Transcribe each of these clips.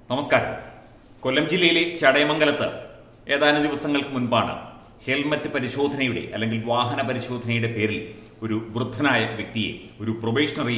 നമസ്കാരം കൊല്ലം ജില്ലയിലെ ചടയമംഗലത്ത് ഏതാനും ദിവസങ്ങൾക്ക് മുൻപാണ് ഹെൽമറ്റ് പരിശോധനയുടെ അല്ലെങ്കിൽ വാഹന പരിശോധനയുടെ പേരിൽ ഒരു വൃദ്ധനായ വ്യക്തിയെ ഒരു probationary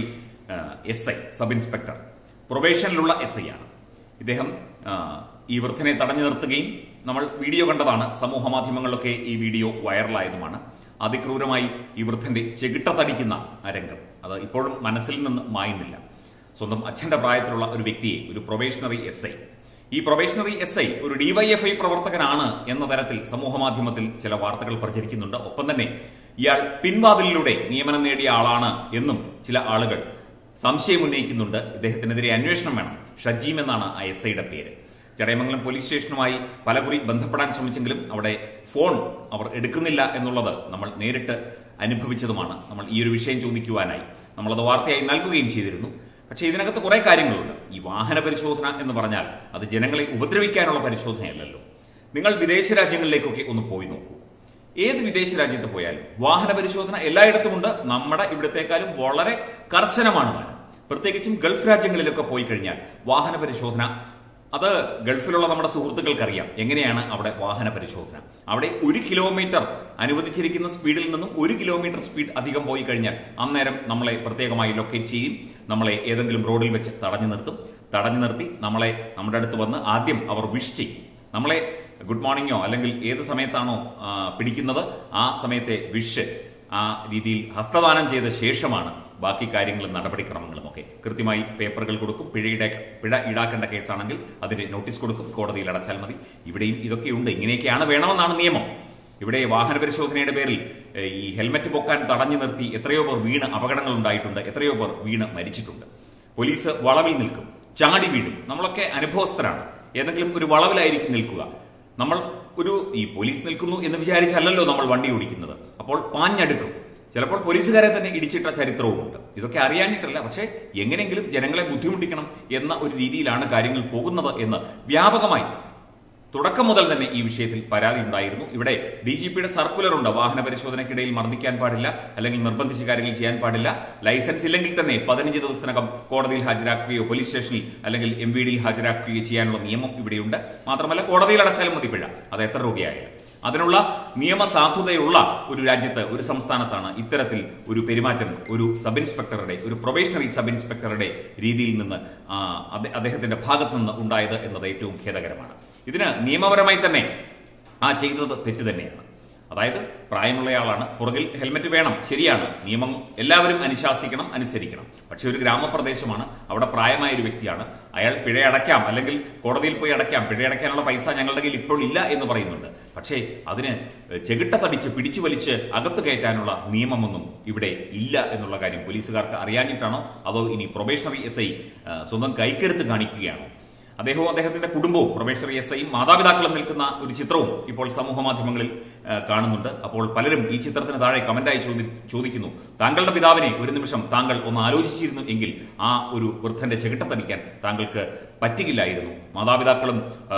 S I sub inspector പ്രൊബേഷനിലുള്ള എസ് ഐ ആണ് ഇദ്ദേഹം ആ, ഈ വൃദ്ധനെ തടഞ്ഞു നിർത്തുകയും നമ്മൾ വീഡിയോ കണ്ടതാണ് സമൂഹ മാധ്യമങ്ങളിലൊക്കെ ഈ വീഡിയോ വൈറലായതുമാണ് അതിക്രൂരമായി ഈ വൃദ്ധന്റെ ചെകിട്ടത്തടിക്കുന്ന ആ രംഗം അത് ഇപ്പോഴും മനസ്സിൽ നിന്ന് മായുന്നില്ല സ്വന്തം അച്ഛന്റെ പ്രായത്തിലുള്ള ഒരു വ്യക്തിയെ ഒരു പ്രൊബേഷണറി എസ് ഐ ഈ പ്രൊബേഷണറി എസ് ഐ ഒരു ഡിവൈഎഫ്ഐ പ്രവർത്തകനാണ് എന്ന തരത്തിൽ സമൂഹ മാധ്യമത്തിൽ ചില വാർത്തകൾ പ്രചരിക്കുന്നുണ്ട് ഒപ്പം തന്നെ ഇയാൾ പിൻവാതിലിലൂടെ നിയമനം നേടിയ ആളാണ് എന്നും ചില ആളുകൾ സംശയം ഉന്നയിക്കുന്നുണ്ട് ഇദ്ദേഹത്തിനെതിരെ അന്വേഷണം വേണം ഷജീം എന്നാണ് ആ എസ് ഐയുടെ പേര് ചടയമംഗലം പോലീസ് സ്റ്റേഷനുമായി പലകുറി ബന്ധപ്പെടാൻ ശ്രമിച്ചെങ്കിലും അവിടെ ഫോൺ അവർ എടുക്കുന്നില്ല എന്നുള്ളത് നമ്മൾ നേരിട്ട് അനുഭവിച്ചതുമാണ് നമ്മൾ ഈ ഒരു വിഷയം ചോദിക്കുവാനായി നമ്മളത് വാർത്തയായി നൽകുകയും ചെയ്തിരുന്നു പക്ഷേ ഇതിനകത്ത് കുറെ കാര്യങ്ങളുണ്ട് ഈ വാഹന പരിശോധന എന്ന് പറഞ്ഞാൽ അത് ജനങ്ങളെ ഉപദ്രവിക്കാനുള്ള പരിശോധനയല്ലല്ലോ നിങ്ങൾ വിദേശ രാജ്യങ്ങളിലേക്കൊക്കെ ഒന്ന് പോയി നോക്കൂ ഏത് വിദേശ രാജ്യത്ത് പോയാലും വാഹന പരിശോധന എല്ലായിടത്തുമുണ്ട് നമ്മുടെ ഇവിടത്തെക്കാളും വളരെ കർശനമാണ് താനും. പ്രത്യേകിച്ചും ഗൾഫ് രാജ്യങ്ങളിലൊക്കെ പോയി കഴിഞ്ഞാൽ വാഹന പരിശോധന അത് ഗൾഫിലുള്ള നമ്മുടെ സുഹൃത്തുക്കൾക്കറിയാം എങ്ങനെയാണ് അവിടെ വാഹന പരിശോധന അവിടെ ഒരു കിലോമീറ്റർ അനുവദിച്ചിരിക്കുന്ന സ്പീഡിൽ നിന്നും ഒരു കിലോമീറ്റർ സ്പീഡ് അധികം പോയി കഴിഞ്ഞാൽ അന്നേരം നമ്മളെ പ്രത്യേകമായി ലൊക്കേറ്റ് ചെയ്യും നമ്മളെ ഏതെങ്കിലും റോഡിൽ വെച്ച് തടഞ്ഞു നിർത്തും തടഞ്ഞു നിർത്തി നമ്മളെ നമ്മുടെ അടുത്ത് വന്ന് ആദ്യം അവർ വിഷ് ചെയ്യും നമ്മളെ ഗുഡ് മോർണിംഗോ അല്ലെങ്കിൽ ഏത് സമയത്താണോ ആ, പിടിക്കുന്നത് ആ സമയത്തെ വിഷ് ആ രീതിയിൽ ഹസ്തദാനം ചെയ്ത ശേഷമാണ് ബാക്കി കാര്യങ്ങളും നടപടിക്രമങ്ങളും ഒക്കെ കൃത്യമായി പേപ്പറുകൾ കൊടുക്കും പിഴയുടെ പിഴ ഈടാക്കേണ്ട കേസാണെങ്കിൽ അതിന് നോട്ടീസ് കൊടുക്കും കോടതിയിൽ അടച്ചാൽ മതി ഇവിടെയും ഇതൊക്കെയുണ്ട് ഇങ്ങനെയൊക്കെയാണ് വേണമെന്നാണ് നിയമം ഇവിടെ വാഹന പരിശോധനയുടെ പേരിൽ ഏ, ഈ ഹെൽമറ്റ് പൊക്കാൻ തടഞ്ഞു നിർത്തി എത്രയോ പേർ വീണ് അപകടങ്ങൾ ഉണ്ടായിട്ടുണ്ട് എത്രയോ പേർ വീണ് മരിച്ചിട്ടുണ്ട് പോലീസ് വളവിൽ നിൽക്കും ചാടി വീഴും നമ്മളൊക്കെ അനുഭവസ്ഥരാണ് ഏതെങ്കിലും ഒരു വളവിലായിരിക്കും നിൽക്കുക നമ്മൾ ഒരു ഈ പോലീസ് നിൽക്കുന്നു എന്ന് വിചാരിച്ചല്ലല്ലോ നമ്മൾ വണ്ടി ഓടിക്കുന്നത് അപ്പോൾ പാഞ്ഞടുക്കും ചിലപ്പോൾ പോലീസുകാരെ തന്നെ ഇടിച്ചിട്ട ചരിത്രവുമുണ്ട് ഇതൊക്കെ അറിയാനിട്ടല്ല പക്ഷേ എങ്ങനെയെങ്കിലും ജനങ്ങളെ ബുദ്ധിമുട്ടിക്കണം എന്ന ഒരു രീതിയിലാണ് കാര്യങ്ങൾ പോകുന്നത് എന്ന് വ്യാപകമായി തുടക്കം മുതൽ തന്നെ ഈ വിഷയത്തിൽ പരാതി ഉണ്ടായിരുന്നു ഇവിടെ ഡി ജി പിയുടെ സർക്കുലർ ഉണ്ട് വാഹന പരിശോധനയ്ക്കിടയിൽ മർദ്ദിക്കാൻ പാടില്ല അല്ലെങ്കിൽ നിർബന്ധിച്ച കാര്യങ്ങൾ ചെയ്യാൻ പാടില്ല ലൈസൻസ് ഇല്ലെങ്കിൽ തന്നെ പതിനഞ്ച് ദിവസത്തിനകം കോടതിയിൽ ഹാജരാക്കുകയോ പോലീസ് സ്റ്റേഷനിൽ അല്ലെങ്കിൽ എം വി ഡിയിൽ ഹാജരാക്കുകയോ ചെയ്യാനുള്ള നിയമം ഇവിടെയുണ്ട് മാത്രമല്ല കോടതിയിൽ അടച്ചാലും മതി പിഴ അത് എത്ര രൂപയായാലും അതിനുള്ള നിയമസാധുതയുള്ള ഒരു രാജ്യത്ത് ഒരു സംസ്ഥാനത്താണ് ഇത്തരത്തിൽ ഒരു പെരുമാറ്റം ഒരു സബ് ഇൻസ്പെക്ടറുടെ ഒരു പ്രൊബേഷണറി സബ് ഇൻസ്പെക്ടറുടെ രീതിയിൽ നിന്ന് ആ, അദ്ദേ- അദ്ദേഹത്തിന്റെ ഭാഗത്ത് നിന്ന് ഉണ്ടായത് എന്നത് ഏറ്റവും ഖേദകരമാണ് ഇതിന് നിയമപരമായി തന്നെ ആ ചെയ്തത് തെറ്റ് തന്നെയാണ് അതായത് പ്രായമുള്ളയാളാണ് പുറകിൽ ഹെൽമെറ്റ് വേണം ശരിയാണ് നിയമം എല്ലാവരും അനുശാസിക്കണം അനുസരിക്കണം പക്ഷെ ഒരു ഗ്രാമപ്രദേശമാണ് അവിടെ പ്രായമായ ഒരു വ്യക്തിയാണ് അയാൾ പിഴ അടയ്ക്കാം അല്ലെങ്കിൽ കോടതിയിൽ പോയി അടയ്ക്കാം പിഴ അടയ്ക്കാനുള്ള പൈസ ഞങ്ങളുടെ കയ്യിൽ ഇപ്പോൾ ഇല്ല എന്ന് പറയുന്നുണ്ട് പക്ഷേ അതിന് ചെകിട്ടത്തടിച്ച് പിടിച്ചു വലിച്ച് അകത്ത് കയറ്റാനുള്ള നിയമമൊന്നും ഇവിടെ ഇല്ല എന്നുള്ള കാര്യം പോലീസുകാർക്ക് അറിയാഞ്ഞിട്ടാണോ അതോ ഇനി പ്രൊബേഷണറി എസ് ഐ സ്വന്തം കൈക്കരുത്ത് കാണിക്കുകയാണോ അദ്ദേഹവും അദ്ദേഹത്തിന്റെ കുടുംബവും പ്രൊബേഷണറി എസ് ഐയും മാതാപിതാക്കളും നിൽക്കുന്ന ഒരു ചിത്രവും ഇപ്പോൾ സമൂഹ മാധ്യമങ്ങളിൽ ആ, കാണുന്നുണ്ട് അപ്പോൾ പലരും ഈ ചിത്രത്തിന് താഴെ കമന്റായി ചോദി ചോദിക്കുന്നു താങ്കളുടെ പിതാവിനെ ഒരു നിമിഷം താങ്കൾ ഒന്ന് ആലോചിച്ചിരുന്നു എങ്കിൽ ആ ഒരു വൃദ്ധന്റെ ചെകിട്ടത്തടിക്കാൻ താങ്കൾക്ക് പറ്റുകയില്ലായിരുന്നു മാതാപിതാക്കളും ആ,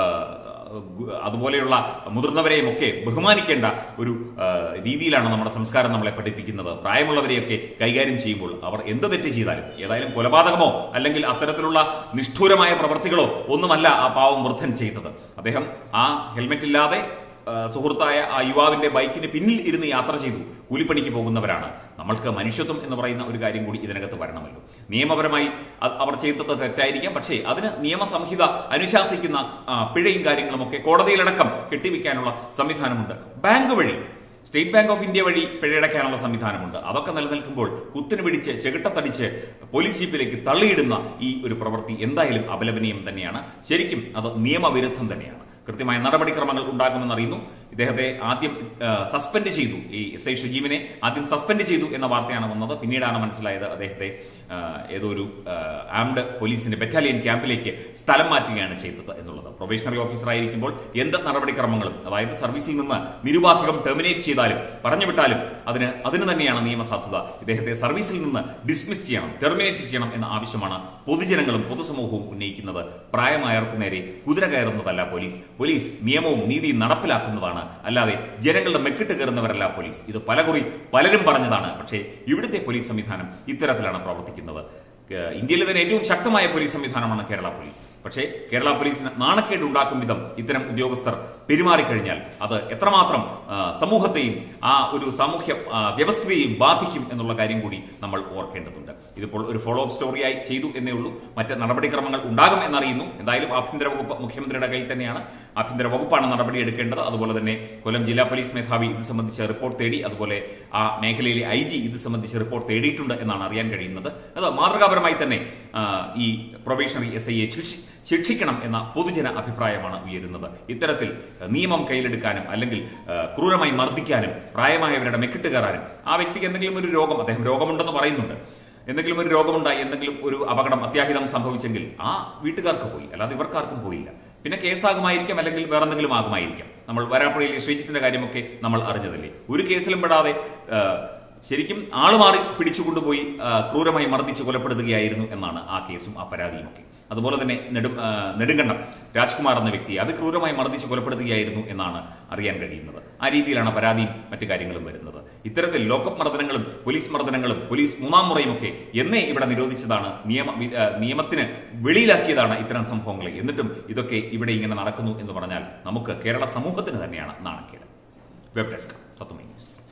ഗു- അതുപോലെയുള്ള മുതിർന്നവരെയും ഒക്കെ ബഹുമാനിക്കേണ്ട ഒരു ആ, രീതിയിലാണ് നമ്മുടെ സംസ്കാരം നമ്മളെ പഠിപ്പിക്കുന്നത് പ്രായമുള്ളവരെയൊക്കെ കൈകാര്യം ചെയ്യുമ്പോൾ അവർ എന്ത് തെറ്റ് ചെയ്താലും ഏതായാലും കൊലപാതകമോ അല്ലെങ്കിൽ അത്തരത്തിലുള്ള നിഷ്ഠൂരമായ പ്രവർത്തികളോ ഒന്നുമല്ല ആ പാവം വൃദ്ധൻ ചെയ്തത് അദ്ദേഹം ആ ഹെൽമെറ്റ് ഇല്ലാതെ ആ, സുഹൃത്തായ ആ യുവാവിന്റെ ബൈക്കിന് പിന്നിൽ ഇരുന്ന് യാത്ര ചെയ്തു കൂലിപ്പണിക്ക് പോകുന്നവരാണ് നമ്മൾക്ക് മനുഷ്യത്വം എന്ന് പറയുന്ന ഒരു കാര്യം കൂടി ഇതിനകത്ത് വരണമല്ലോ നിയമപരമായി അ- അവർ ചെയ്തത് തെറ്റായിരിക്കാം പക്ഷേ അതിന് നിയമസംഹിത അനുശാസിക്കുന്ന ആ, പിഴയും കാര്യങ്ങളും ഒക്കെ കോടതിയിലടക്കം കെട്ടിവെക്കാനുള്ള സംവിധാനമുണ്ട് ബാങ്ക് വഴി സ്റ്റേറ്റ് ബാങ്ക് ഓഫ് ഇന്ത്യ വഴി പിഴയടയ്ക്കാനുള്ള സംവിധാനമുണ്ട് അതൊക്കെ നിലനിൽക്കുമ്പോൾ കുത്തിന് പിടിച്ച് ചെകിട്ടത്തടിച്ച് പോലീസ് ജീപ്പിലേക്ക് തള്ളിയിടുന്ന ഈ ഒരു പ്രവൃത്തി എന്തായാലും അപലപനീയം തന്നെയാണ് ശരിക്കും അത് നിയമവിരുദ്ധം തന്നെയാണ് കൃത്യമായ നടപടിക്രമങ്ങൾ ഉണ്ടാകുമെന്ന് അറിയുന്നു ഇദ്ദേഹത്തെ ആദ്യം ആ, സസ്പെൻഡ് ചെയ്തു ഈ എസ് ഐ ഷജീമിനെ ആദ്യം സസ്പെൻഡ് ചെയ്തു എന്ന വാർത്തയാണ് വന്നത് പിന്നീടാണ് മനസ്സിലായത് അദ്ദേഹത്തെ ആ, ഏതോ ഒരു ആംഡ് പോലീസിന്റെ ബറ്റാലിയൻ ക്യാമ്പിലേക്ക് സ്ഥലം മാറ്റുകയാണ് ചെയ്തത് എന്നുള്ളത് പ്രൊബേഷണറി ഓഫീസർ ആയിരിക്കുമ്പോൾ എന്ത് നടപടിക്രമങ്ങളും അതായത് സർവീസിൽ നിന്ന് നിരുപാധികം ടെർമിനേറ്റ് ചെയ്താലും പറഞ്ഞു വിട്ടാലും അതിന് അതിന് തന്നെയാണ് നിയമസാധുത ഇദ്ദേഹത്തെ സർവീസിൽ നിന്ന് ഡിസ്മിസ് ചെയ്യണം ടെർമിനേറ്റ് ചെയ്യണം എന്ന ആവശ്യമാണ് പൊതുജനങ്ങളും പൊതുസമൂഹവും ഉന്നയിക്കുന്നത് പ്രായമായവർക്ക് നേരെ കുതിര കയറുന്നതല്ല പോലീസ് പോലീസ് നിയമവും നീതിയും നടപ്പിലാക്കുന്നതാണ് അല്ലാതെ ജനങ്ങളുടെ മെക്കിട്ട് കയറുന്നവരല്ല പോലീസ് ഇത് പലകുറി പലരും പറഞ്ഞതാണ് പക്ഷേ ഇവിടുത്തെ പോലീസ് സംവിധാനം ഇത്തരത്തിലാണ് പ്രവർത്തിക്കുന്നത് ഏഹ് ഇന്ത്യയിലെ തന്നെ ഏറ്റവും ശക്തമായ പോലീസ് സംവിധാനമാണ് കേരള പോലീസ് പക്ഷേ കേരള പോലീസിന് നാണക്കേട് ഉണ്ടാക്കും വിധം ഇത്തരം ഉദ്യോഗസ്ഥർ പെരുമാറിക്കഴിഞ്ഞാൽ അത് എത്രമാത്രം ആ, സമൂഹത്തെയും ആ ഒരു സാമൂഹ്യ ആ, വ്യവസ്ഥയെയും ബാധിക്കും എന്നുള്ള കാര്യം കൂടി നമ്മൾ ഓർക്കേണ്ടതുണ്ട് ഇതിപ്പോൾ ഒരു ഫോളോ അപ്പ് സ്റ്റോറിയായി ചെയ്തു എന്നേ ഉള്ളൂ മറ്റ് നടപടിക്രമങ്ങൾ ഉണ്ടാകും എന്നറിയുന്നു എന്തായാലും ആഭ്യന്തര വകുപ്പ് മുഖ്യമന്ത്രിയുടെ കയ്യിൽ തന്നെയാണ് ആഭ്യന്തര വകുപ്പാണ് നടപടി എടുക്കേണ്ടത് അതുപോലെ തന്നെ കൊല്ലം ജില്ലാ പോലീസ് മേധാവി ഇത് സംബന്ധിച്ച് റിപ്പോർട്ട് തേടി അതുപോലെ ആ മേഖലയിലെ ഐ ജി ഇത് സംബന്ധിച്ച് റിപ്പോർട്ട് തേടിയിട്ടുണ്ട് എന്നാണ് അറിയാൻ കഴിയുന്നത് അത് മാതൃകാപരമായി തന്നെ ആ, ഈ പ്രൊബേഷണറി എസ് ഐയെ ശിക്ഷിക്കണം എന്ന പൊതുജന അഭിപ്രായമാണ് ഉയരുന്നത് ഇത്തരത്തിൽ നിയമം കയ്യിലെടുക്കാനും അല്ലെങ്കിൽ ആ, ക്രൂരമായി മർദ്ദിക്കാനും പ്രായമായവരുടെ മെക്കിട്ട് കയറാനും ആ വ്യക്തിക്ക് എന്തെങ്കിലും ഒരു രോഗം അദ്ദേഹം രോഗമുണ്ടെന്ന് പറയുന്നുണ്ട് എന്തെങ്കിലും ഒരു രോഗമുണ്ടായി എന്തെങ്കിലും ഒരു അപകടം അത്യാഹിതം സംഭവിച്ചെങ്കിൽ ആ വീട്ടുകാർക്ക് പോയി അല്ലാതെ ഇവർക്കാർക്കും പോയില്ല പിന്നെ കേസാകുമായിരിക്കാം അല്ലെങ്കിൽ വേറെ എന്തെങ്കിലും ആകുമായിരിക്കാം നമ്മൾ വരാപ്പുഴയിലെ ശ്രീജിത്തിന്റെ കാര്യമൊക്കെ നമ്മൾ അറിഞ്ഞതല്ലേ ഒരു കേസിലും പെടാതെ ആ, ശരിക്കും ആള് മാറി പിടിച്ചുകൊണ്ടുപോയി ആ, ക്രൂരമായി മർദ്ദിച്ച് കൊലപ്പെടുത്തുകയായിരുന്നു എന്നാണ് ആ കേസും ആ പരാതിയും ഒക്കെ അതുപോലെ തന്നെ നെടും ആ, നെടുങ്കണ്ടം രാജ്കുമാർ എന്ന വ്യക്തിയെ അത് ക്രൂരമായി മർദ്ദിച്ച് കൊലപ്പെടുത്തുകയായിരുന്നു എന്നാണ് അറിയാൻ കഴിയുന്നത് ആ രീതിയിലാണ് പരാതിയും മറ്റു കാര്യങ്ങളും വരുന്നത് ഇത്തരത്തിൽ ലോക്കപ്പ് മർദ്ദനങ്ങളും പോലീസ് മർദ്ദനങ്ങളും പോലീസ് മൂന്നാം മുറയും ഒക്കെ എന്നേ ഇവിടെ നിരോധിച്ചതാണ് നിയമ വി- ആ, നിയമത്തിന് വെളിയിലാക്കിയതാണ് ഇത്തരം സംഭവങ്ങളെ എന്നിട്ടും ഇതൊക്കെ ഇവിടെ ഇങ്ങനെ നടക്കുന്നു എന്ന് പറഞ്ഞാൽ നമുക്ക് കേരള സമൂഹത്തിന് തന്നെയാണ് നാണക്കേട് വെബ് ഡെസ്ക് തത്വമൈ ന്യൂസ്